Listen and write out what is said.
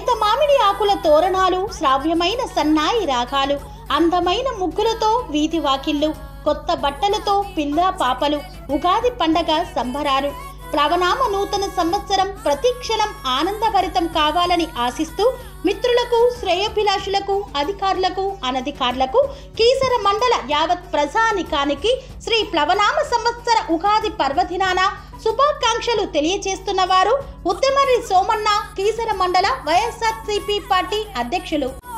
లేత మామిడి ఆకుల తోరణాలు శ్రావ్యమైన సన్నాయి రాగాలు అందమైన ముగ్గులతో వీధి వాకిళ్ళు కొత్త బట్టలతో పిల్ల పాపలు ఉగాది పండగ సంబరాలు ప్లవనామ నూతన సంవత్సరం ప్రతిక్షణం ఆనందభరితం కావాలని ఆశిస్తూ మిత్రులకు శ్రేయోభిలాషులకు అధికారులకు అనధికారులకు కీసర మండల యావత్ ప్రజానికానికి శ్రీ ప్లవనామ సంవత్సర ఉగాది పర్వదినాన శుభాకాంక్షలు తెలియజేస్తున్న వారు ఉత్తమరి సోమన్న కీసర మండల వైఎస్ఆర్సీపీ పార్టీ అధ్యక్షులు